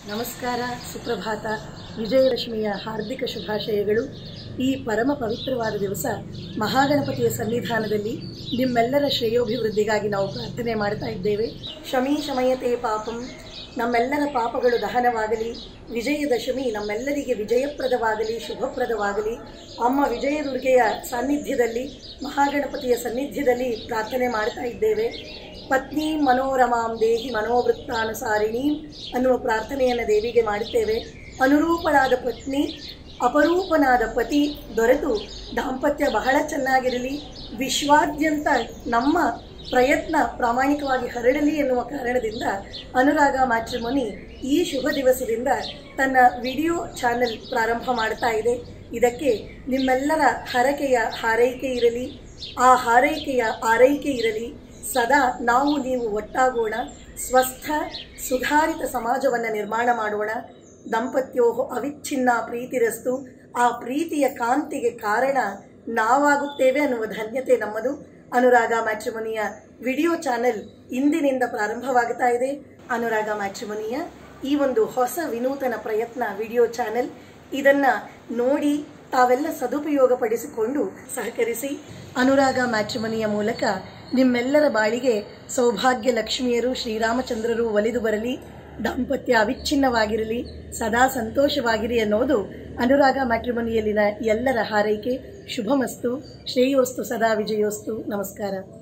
ನಮಸ್ಕಾರ ಸುಪ್ರಭಾತ ವಿಜಯದಶಮಿಯ ಹಾರ್ದಿಕ ಶುಭಾಶಯಗಳು ಈ ಪರಮ ಪವಿತ್ರವಾದ ದಿವಸ ಮಹಾಗಣಪತಿಯ ಸನ್ನಿಧಾನದಲ್ಲಿ ನಿಮ್ಮೆಲ್ಲರ ಶ್ರೇಯೋಭಿವೃದ್ಧಿಗಾಗಿ ನಾವು ಪ್ರಾರ್ಥನೆ ಮಾಡ್ತಾ ಇದ್ದೇವೆ ಶಮೀ ಶಮಯತೆ ಪಾಪಂ ನಮ್ಮೆಲ್ಲರ ಪಾಪಗಳು ದಹನವಾಗಲಿ ವಿಜಯದಶಮಿ ನಮ್ಮೆಲ್ಲರಿಗೆ ವಿಜಯಪ್ರದವಾಗಲಿ ಶುಭಪ್ರದವಾಗಲಿ ಅಮ್ಮ ವಿಜಯದುರ್ಗೆಯ ಸಾನ್ನಿಧ್ಯದಲ್ಲಿ ಮಹಾಗಣಪತಿಯ ಸನ್ನಿಧ್ಯದಲ್ಲಿ ಪ್ರಾರ್ಥನೆ ಮಾಡ್ತಾ ಇದ್ದೇವೆ ಪತ್ನಿ ಮನೋರಮಾಂ ದೇಹಿ ಮನೋವೃತ್ತಾನುಸಾರಿಣಿ ಅನ್ನುವ ಪ್ರಾರ್ಥನೆಯನ್ನು ದೇವಿಗೆ ಮಾಡುತ್ತೇವೆ ಅನುರೂಪಳಾದ ಪತ್ನಿ ಅಪರೂಪನಾದ ಪತಿ ದೊರೆತು ದಾಂಪತ್ಯ ಬಹಳ ಚೆನ್ನಾಗಿರಲಿ ವಿಶ್ವಾದ್ಯಂತ ನಮ್ಮ ಪ್ರಯತ್ನ ಪ್ರಾಮಾಣಿಕವಾಗಿ ಹರಡಲಿ ಎನ್ನುವ ಕಾರಣದಿಂದ ಅನುರಾಗ ಮ್ಯಾಟ್ರಿಮೊನಿ ಈ ಶುಭ ದಿವಸದಿಂದ ತನ್ನ ವಿಡಿಯೋ ಚಾನೆಲ್ ಪ್ರಾರಂಭ ಮಾಡ್ತಾ ಇದೆ ಇದಕ್ಕೆ ನಿಮ್ಮೆಲ್ಲರ ಹರಕೆಯ ಹಾರೈಕೆ ಇರಲಿ ಆ ಹಾರೈಕೆಯ ಆರೈಕೆ ಇರಲಿ ಸದಾ ನಾವು ನೀವು ಒಟ್ಟಾಗೋಣ ಸ್ವಸ್ಥ ಸುಧಾರಿತ ಸಮಾಜವನ್ನು ನಿರ್ಮಾಣ ಮಾಡೋಣ ದಂಪತ್ಯೋ ಅವಿಚ್ಛಿನ್ನ ಪ್ರೀತಿರಸ್ತು ಆ ಪ್ರೀತಿಯ ಕಾಂತಿಗೆ ಕಾರಣ ನಾವಾಗುತ್ತೇವೆ ಅನ್ನುವ ಧನ್ಯತೆ ನಮ್ಮದು ಅನುರಾಗ ಮ್ಯಾಟ್ರಿಮೊನಿಯ ವಿಡಿಯೋ ಚಾನೆಲ್ ಇಂದಿನಿಂದ ಪ್ರಾರಂಭವಾಗ್ತಾ ಇದೆ ಅನುರಾಗ ಮ್ಯಾಟ್ರಿಮೊನಿಯ ಈ ಒಂದು ಹೊಸ ವಿನೂತನ ಪ್ರಯತ್ನ ವಿಡಿಯೋ ಚಾನೆಲ್ ಇದನ್ನ ನೋಡಿ ತಾವೆಲ್ಲ ಸದುಪಯೋಗಪಡಿಸಿಕೊಂಡು ಸಹಕರಿಸಿ ಅನುರಾಗ ಮ್ಯಾಟ್ರಿಮನಿಯ ಮೂಲಕ ನಿಮ್ಮೆಲ್ಲರ ಬಾಳಿಗೆ ಸೌಭಾಗ್ಯ ಲಕ್ಷ್ಮಿಯರು ಶ್ರೀರಾಮಚಂದ್ರರು ಒಲಿದು ಬರಲಿ ದಾಂಪತ್ಯ ಅವಿಚ್ಛಿನ್ನವಾಗಿರಲಿ ಸದಾ ಸಂತೋಷವಾಗಿರಿ ಅನ್ನೋದು ಅನುರಾಗ ಮ್ಯಾಟ್ರಿಮನಿಯಲ್ಲಿನ ಎಲ್ಲರ ಹಾರೈಕೆ ಶುಭಮಸ್ತು ಶ್ರೇಯೋಸ್ತು ಸದಾ ವಿಜಯೋಸ್ತು ನಮಸ್ಕಾರ